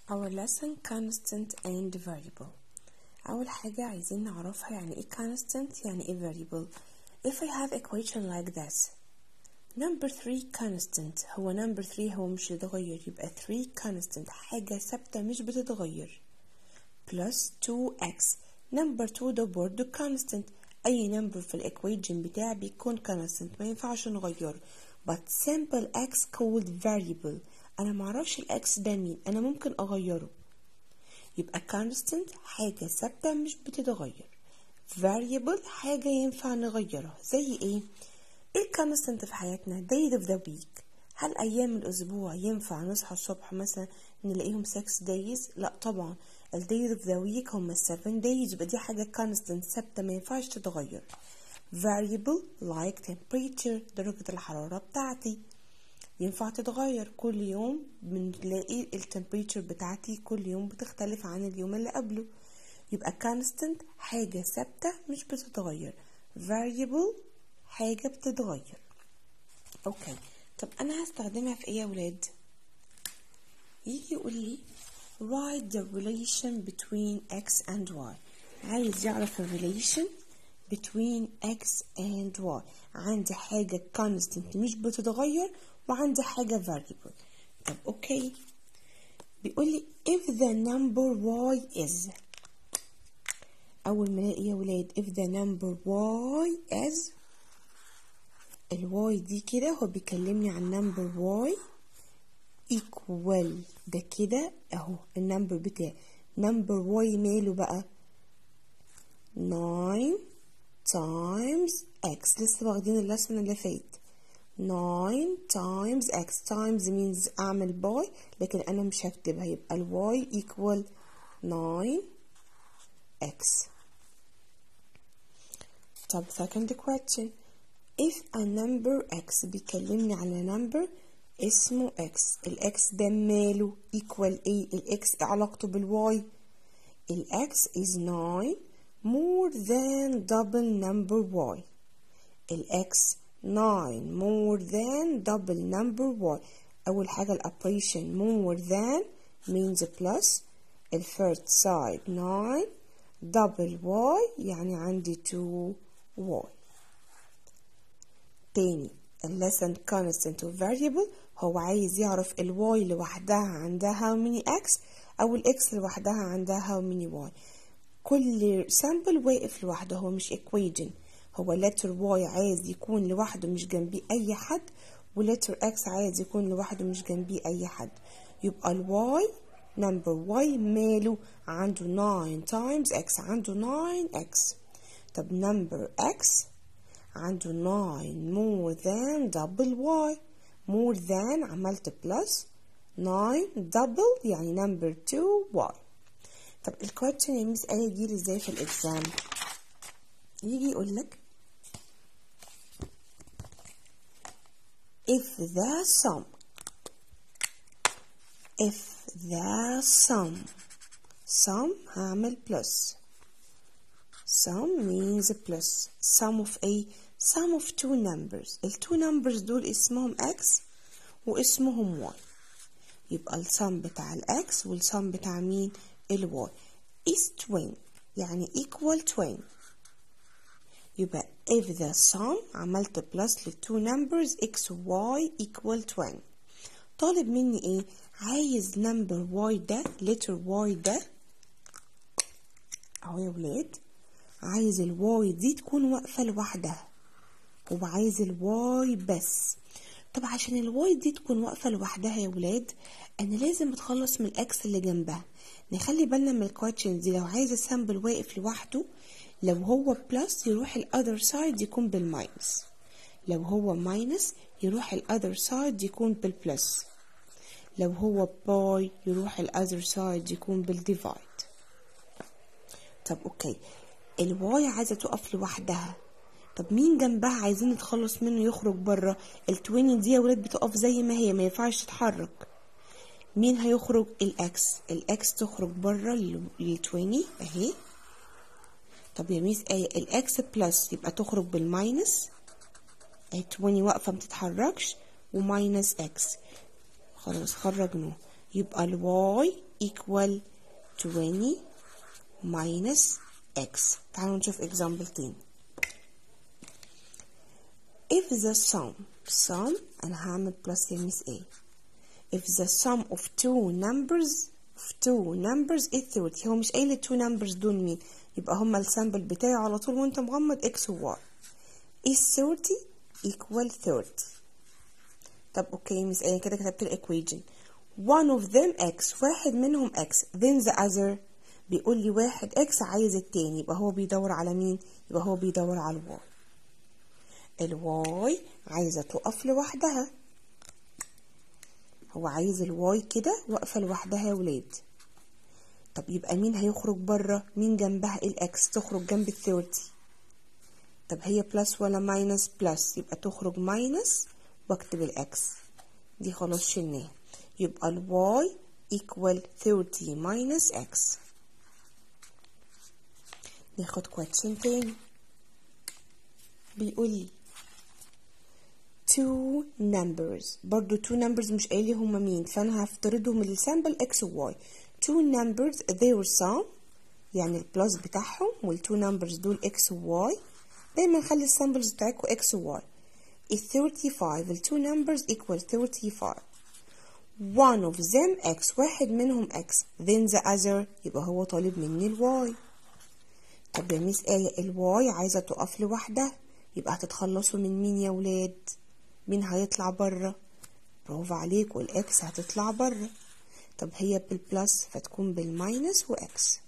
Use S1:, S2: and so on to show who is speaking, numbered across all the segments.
S1: Our lesson constant and variable أول حاجة عايزين نعرفها يعني إيه constant يعني إيه variable If I have equation like this number 3 constant هو number 3 هو مش يتغير يبقى 3 constant حاجة ثابتة مش بتتغير plus 2x number 2 ده برضه constant أي number في الإكويجن بتاعي بيكون constant ما ينفعش نغيره but simple x called variable أنا معرفش الإكس ده مين أنا ممكن أغيره يبقى constant حاجة ثابتة مش بتتغير variable حاجة ينفع نغيرها زي إيه؟ إيه الكونستنت في حياتنا days of the week هل أيام الأسبوع ينفع نصحى الصبح مثلا نلاقيهم 6 days؟ لا طبعا ال days of the week هم 7 days يبقى دي حاجة constant ثابتة ما ينفعش تتغير variable like temperature درجة الحرارة بتاعتي ينفع تتغير كل يوم بنلاقي التمبريتشر بتاعتي كل يوم بتختلف عن اليوم اللي قبله يبقى constant حاجة ثابتة مش بتتغير variable حاجة بتتغير اوكي طب انا هستخدمها في ايه يا ولاد يجي يقول لي write the relation between x and y عايز يعرف ال relation between x and y عندي حاجة constant مش بتتغير وعندي حاجة variable طب اوكي بيقول لي if the number y is أول ما الاقي يا ولاد if the number y is الواي دي كده هو بيكلمني عن number y equal ده كده اهو النمبر بتاعي number y ماله بقى 9 times x لسه واخدين اللسمة اللي فات 9 times x times means اعمل باي لكن انا مش هكتبها يبقى ال y equal 9 x طب second question if a number x بيكلمني على number اسمه x ال x ده ماله equal ايه ال x علاقته بالواي ال x is 9 more than double number y ال x 9 more than double number y أول حاجة ال operation more than means plus ال first side 9 double y يعني عندي 2 y تاني ال lesson constant و variable هو عايز يعرف ال y لوحدها عندها how many x أو ال x لوحدها عندها how many y كل sample واقف لوحده هو مش equation هو letter y عايز يكون لوحده مش جنبيه أي حد و letter x عايز يكون لوحده مش جنبيه أي حد يبقى ال y number y ماله عنده 9 times x عنده 9x طب number x عنده 9 more than double y more than عملت plus 9 double يعني number 2 y طب الكويشن يا ميس آية يجيلي ازاي في الإكزام يجي يقول لك if the sum if the sum sum هعمل plus sum means plus sum of a sum of two numbers ال two numbers دول اسمهم x واسمهم y يبقى السم بتاع الاكس والسم بتاع مين الواي is twin يعني equal twin يبقى if the sum عملت plus للتو numbers x y equal twin طالب مني ايه عايز number y ده letter y ده اهو يا ولاد عايز الواي دي تكون واقفة لوحدها وعايز الواي بس طب عشان الواي دي تكون واقفة لوحدها يا ولاد انا لازم اتخلص من الاكس اللي جنبها نخلي بالنا من الكواتشن دي لو عايزة سامبل واقف لوحده لو هو بلس يروح الاذر سايد يكون بالماينس لو هو ماينس يروح الاذر سايد يكون بالبلس لو هو باي يروح الاذر سايد يكون بالديفايد طب اوكي الواي عايزة تقف لوحدها طب مين جنبها عايزين نتخلص منه يخرج بره التويني دي يا ولاد بتقف زي ما هي ما ينفعش تتحرك مين هيخرج الاكس الاكس تخرج بره للتويني اهي طب يا ميس ايه الاكس بلس يبقى تخرج بالماينس التويني واقفه ما تتحركش وماينس اكس خلاص خرجناه يبقى ال y equal 20 minus x تعالوا نشوف example تاني if the sum sum أنا هعمل plus يا ميس A if the sum of two numbers of two numbers is 30 هو مش قايل ال two numbers دول مين يبقى هما السامبل بتاعي على طول وانت مغمض x و y is 30 equal 30 طب اوكي مس ايه كده كتبت الايكويجن one of them x واحد منهم x then the other بيقول لي واحد x عايز التاني يبقى هو بيدور على مين يبقى هو بيدور على الواي الواي عايزة تقف لوحدها هو عايز الواي كده واقفة لوحدها يا ولاد طب يبقى مين هيخرج بره مين جنبها الاكس تخرج جنب الثيرتي طب هي بلس ولا ماينس بلس يبقى تخرج ماينس واكتب الاكس دي خلاص شلناها يبقى الواي equal 30 minus x ناخد question تاني بيقول لي two numbers برضو two numbers مش قايل لي هما مين فانا هفترضهم السامبل x و y two numbers their sum يعني البلس بتاعهم والتو numbers دول x و y دايما خلي السامبلز بتاعتكم x و y is 35 ال two numbers equal 35 one of them x واحد منهم x then the other يبقى هو طالب مني الواي طب يا ميس آية الواي عايزة تقف لوحدها يبقى هتتخلصوا من مين يا ولاد مين هيطلع بره برافو عليك والاكس هتطلع بره طب هي بالبلس فتكون بالماينس واكس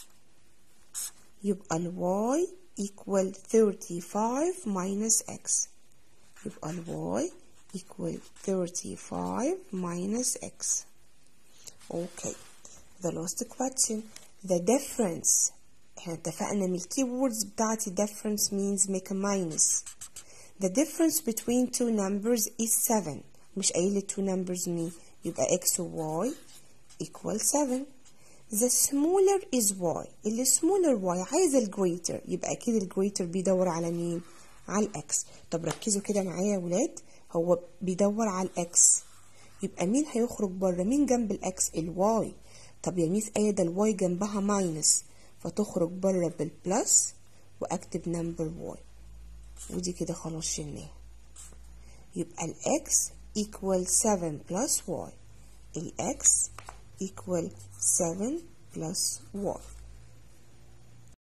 S1: يبقى الواي equal 35 minus x يبقى الواي equal 35 minus x okay the last question the difference احنا اتفقنا من الكي ووردز بتاعتي difference means make a minus the difference between two numbers is 7 مش قايل two numbers مين يبقى x و y equal 7 the smaller is y اللي smaller y عايز ال greater يبقى اكيد ال greater بيدور على مين على الاكس طب ركزوا كده معايا يا ولاد هو بيدور على الاكس يبقى مين هيخرج بره مين جنب الاكس الواي طب يا ميس ايه ده الواي جنبها ماينس فتخرج بره بالبلس واكتب نمبر واي ودي كده خلاص شلناها يبقى الاكس equal 7 plus y الاكس equal 7 plus y